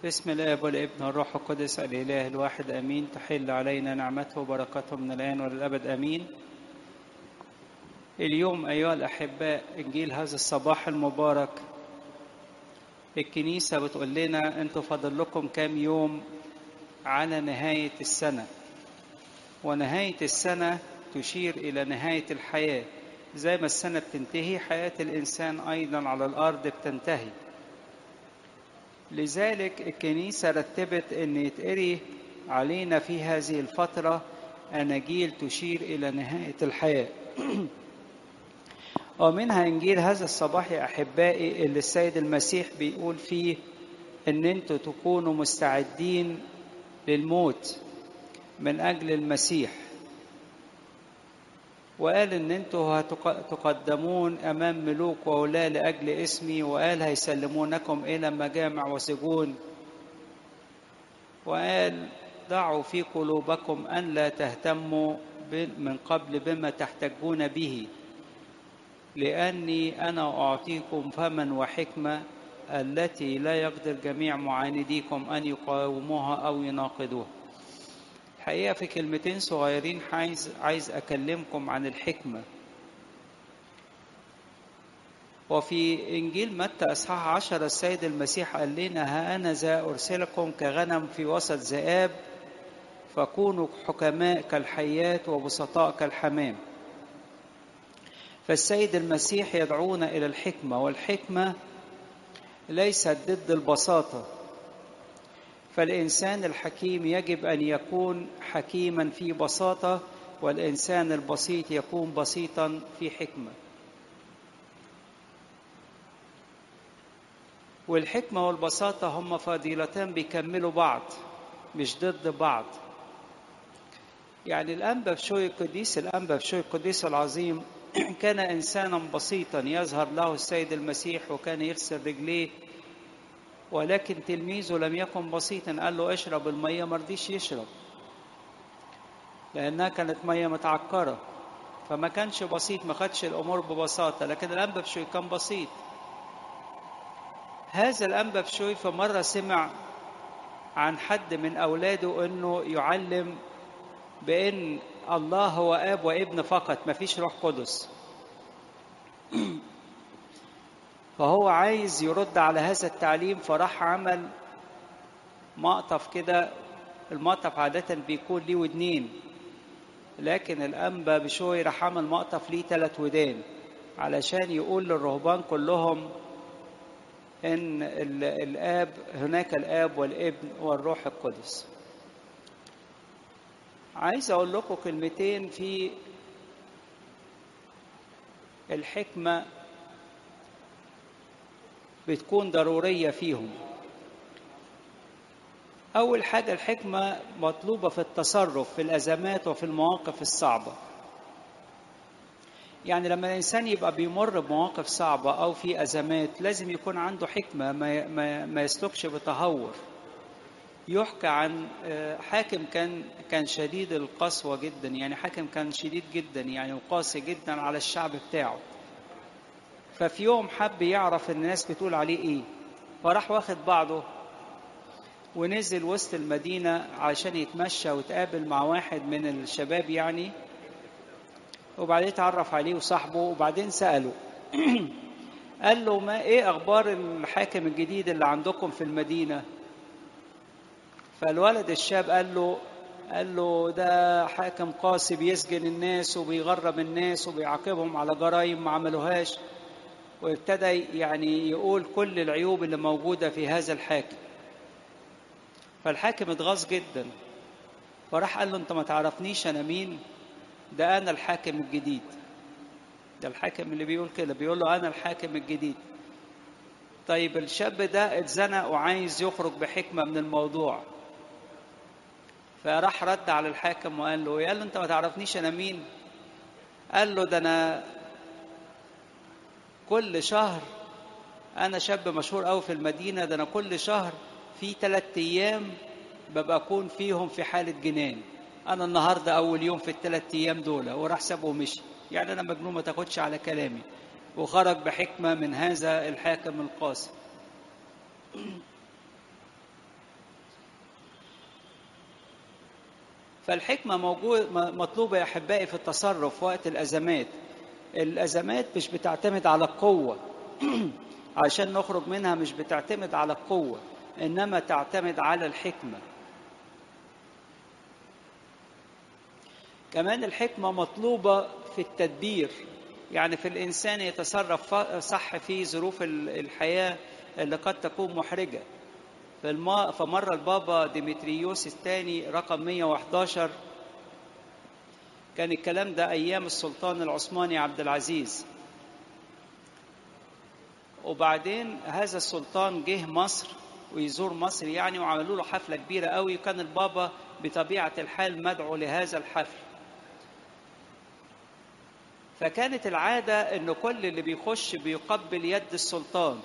باسم الاب والابن والروح القدس الاله الواحد امين تحل علينا نعمته وبركته من الان وللابد امين اليوم ايها الاحباء انجيل هذا الصباح المبارك الكنيسه بتقول لنا انتوا فاضل لكم كام يوم على نهايه السنه ونهايه السنه تشير الى نهايه الحياه زي ما السنه بتنتهي حياه الانسان ايضا على الارض بتنتهي لذلك الكنيسة رتبت أن يتقري علينا في هذه الفترة أناجيل تشير إلى نهاية الحياة ومنها إنجيل هذا الصباح يا أحبائي اللي السيد المسيح بيقول فيه أن أنتوا تكونوا مستعدين للموت من أجل المسيح وقال ان انتوا هتقدمون امام ملوك وولاة لاجل اسمي وقال هيسلمونكم الى مجامع وسجون وقال ضعوا في قلوبكم ان لا تهتموا من قبل بما تحتجون به لاني انا اعطيكم فما وحكمه التي لا يقدر جميع معانديكم ان يقاوموها او يناقضوها الحقيقة في كلمتين صغيرين عايز عايز أكلمكم عن الحكمة. وفي إنجيل متى إصحاح عشرة السيد المسيح قال لنا ها أنا ذا أرسلكم كغنم في وسط ذئاب فكونوا حكماء كالحيات وبسطاء كالحمام. فالسيد المسيح يدعونا إلى الحكمة والحكمة ليست ضد البساطة فالإنسان الحكيم يجب أن يكون حكيما في بساطة والإنسان البسيط يكون بسيطا في حكمة والحكمة والبساطة هم فضيلتان بيكملوا بعض مش ضد بعض يعني الأنبا بشوي القديس الأنبا بشوي القديس العظيم كان إنسانا بسيطا يظهر له السيد المسيح وكان يغسل رجليه ولكن تلميذه لم يكن بسيطا قال له اشرب المية ما رضيش يشرب لأنها كانت مية متعكرة فما كانش بسيط ما خدش الأمور ببساطة لكن الأنبا بشوي كان بسيط هذا الأنبا بشوي في مرة سمع عن حد من أولاده أنه يعلم بأن الله هو آب وابن فقط ما فيش روح قدس فهو عايز يرد على هذا التعليم فراح عمل مقطف كده المقطف عادة بيكون ليه ودنين لكن الأنبا بشوي راح عمل مقطف ليه ثلاث ودان علشان يقول للرهبان كلهم إن الآب هناك الآب والابن والروح القدس عايز أقول لكم كلمتين في الحكمة بتكون ضرورية فيهم أول حاجة الحكمة مطلوبة في التصرف في الأزمات وفي المواقف الصعبة يعني لما الإنسان يبقى بيمر بمواقف صعبة أو في أزمات لازم يكون عنده حكمة ما, ما, ما يسلكش بتهور يحكى عن حاكم كان كان شديد القسوة جدا يعني حاكم كان شديد جدا يعني وقاسي جدا على الشعب بتاعه ففي يوم حب يعرف الناس بتقول عليه ايه فراح واخد بعضه ونزل وسط المدينة عشان يتمشى وتقابل مع واحد من الشباب يعني وبعدين اتعرف عليه وصاحبه وبعدين سأله قال له ما ايه اخبار الحاكم الجديد اللي عندكم في المدينة فالولد الشاب قال له قال له ده حاكم قاسي بيسجن الناس وبيغرب الناس وبيعاقبهم على جرائم ما عملوهاش وابتدى يعني يقول كل العيوب اللي موجودة في هذا الحاكم فالحاكم اتغاظ جدا فراح قال له انت ما تعرفنيش انا مين ده انا الحاكم الجديد ده الحاكم اللي بيقول كده بيقول له انا الحاكم الجديد طيب الشاب ده اتزنق وعايز يخرج بحكمة من الموضوع فراح رد على الحاكم وقال له قال له انت ما تعرفنيش انا مين قال له ده انا كل شهر أنا شاب مشهور أوي في المدينة ده أنا كل شهر في ثلاث أيام ببقى أكون فيهم في حالة جنان أنا النهاردة أول يوم في الثلاث أيام دول وراح سابه ومشي يعني أنا مجنون ما تاخدش على كلامي وخرج بحكمة من هذا الحاكم القاسي فالحكمة موجود مطلوبة يا أحبائي في التصرف وقت الأزمات الأزمات مش بتعتمد على القوة عشان نخرج منها مش بتعتمد على القوة إنما تعتمد على الحكمة كمان الحكمة مطلوبة في التدبير يعني في الإنسان يتصرف صح في ظروف الحياة اللي قد تكون محرجة فالما فمرة البابا ديمتريوس الثاني رقم 111 كان الكلام ده أيام السلطان العثماني عبد العزيز وبعدين هذا السلطان جه مصر ويزور مصر يعني وعملوا له حفلة كبيرة قوي وكان البابا بطبيعة الحال مدعو لهذا الحفل فكانت العادة إن كل اللي بيخش بيقبل يد السلطان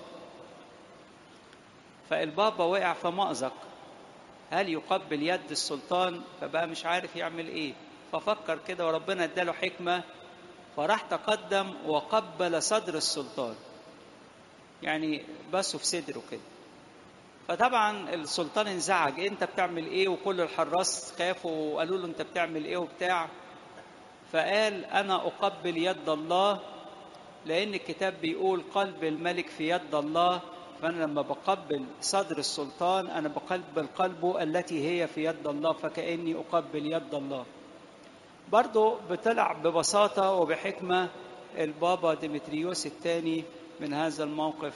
فالبابا وقع في مأزق هل يقبل يد السلطان فبقى مش عارف يعمل ايه ففكر كده وربنا اداله حكمة فراح تقدم وقبل صدر السلطان يعني بسه في صدره كده فطبعا السلطان انزعج انت بتعمل ايه وكل الحراس خافوا وقالوا له انت بتعمل ايه وبتاع فقال انا اقبل يد الله لان الكتاب بيقول قلب الملك في يد الله فأنا لما بقبل صدر السلطان أنا بقبل قلبه التي هي في يد الله فكأني أقبل يد الله برضو بطلع ببساطة وبحكمة البابا ديمتريوس الثاني من هذا الموقف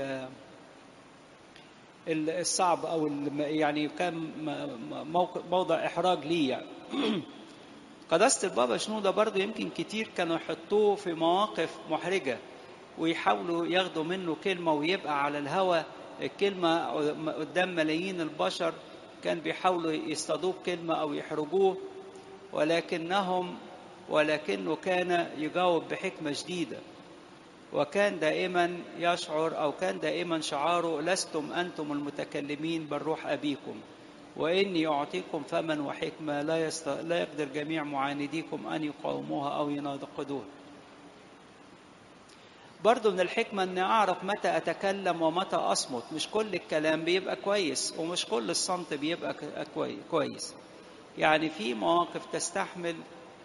الصعب أو يعني كان موضع إحراج لي يعني. قداسة البابا شنودة برضو يمكن كتير كانوا يحطوه في مواقف محرجة ويحاولوا ياخدوا منه كلمة ويبقى على الهوى الكلمة قدام ملايين البشر كان بيحاولوا يصطادوه بكلمة أو يحرجوه ولكنهم ولكنه كان يجاوب بحكمة شديدة وكان دائما يشعر أو كان دائما شعاره لستم أنتم المتكلمين بل روح أبيكم وإني أعطيكم فما وحكمة لا, يست... لا يقدر جميع معانديكم أن يقاوموها أو يناقضوها برضو من الحكمة أني أعرف متى أتكلم ومتى أصمت مش كل الكلام بيبقى كويس ومش كل الصمت بيبقى كويس يعني في مواقف تستحمل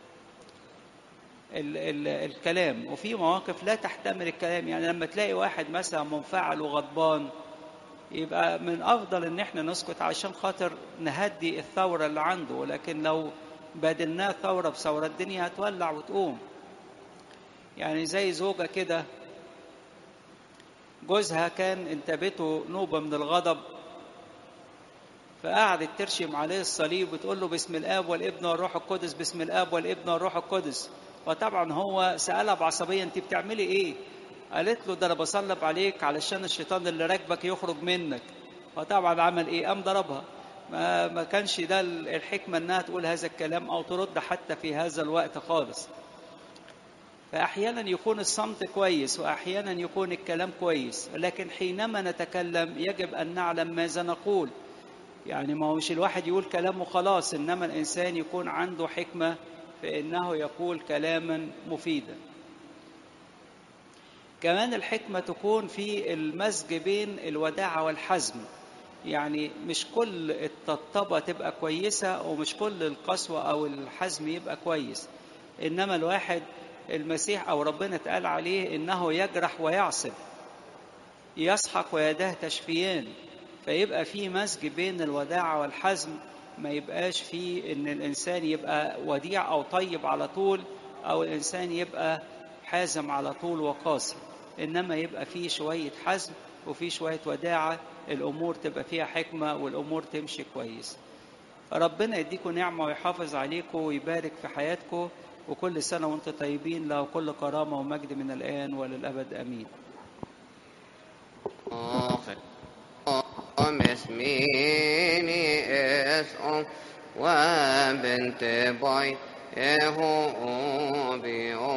ال ال الكلام وفي مواقف لا تحتمل الكلام يعني لما تلاقي واحد مثلا منفعل وغضبان يبقى من أفضل إن إحنا نسكت عشان خاطر نهدي الثورة اللي عنده ولكن لو بدلناه ثورة بثورة الدنيا هتولع وتقوم يعني زي زوجة كده جوزها كان انتابته نوبة من الغضب فقعدت ترشم عليه الصليب وتقول له باسم الاب والابن والروح القدس باسم الاب والابن والروح القدس وطبعا هو سالها بعصبيه انت بتعملي ايه قالت له ده انا بصلب عليك علشان الشيطان اللي راكبك يخرج منك فطبعا عمل ايه قام ضربها ما ما كانش ده الحكمه انها تقول هذا الكلام او ترد حتى في هذا الوقت خالص فأحيانا يكون الصمت كويس وأحيانا يكون الكلام كويس لكن حينما نتكلم يجب أن نعلم ماذا نقول يعني ما هو مش الواحد يقول كلام وخلاص إنما الإنسان يكون عنده حكمة في إنه يقول كلاما مفيدا كمان الحكمة تكون في المزج بين الوداعة والحزم يعني مش كل الطبطبة تبقى كويسة ومش كل القسوة أو الحزم يبقى كويس إنما الواحد المسيح أو ربنا اتقال عليه إنه يجرح ويعصب يسحق ويداه تشفيان فيبقى في مزج بين الوداعة والحزم ما يبقاش في إن الإنسان يبقى وديع أو طيب على طول أو الإنسان يبقى حازم على طول وقاسي إنما يبقى فيه شوية حزم وفي شوية وداعة الأمور تبقى فيها حكمة والأمور تمشي كويس ربنا يديكم نعمة ويحافظ عليكم ويبارك في حياتكم وكل سنة وانتم طيبين له كل كرامة ومجد من الآن وللأبد أمين اسميني اسم وبنت باي يهو بيوم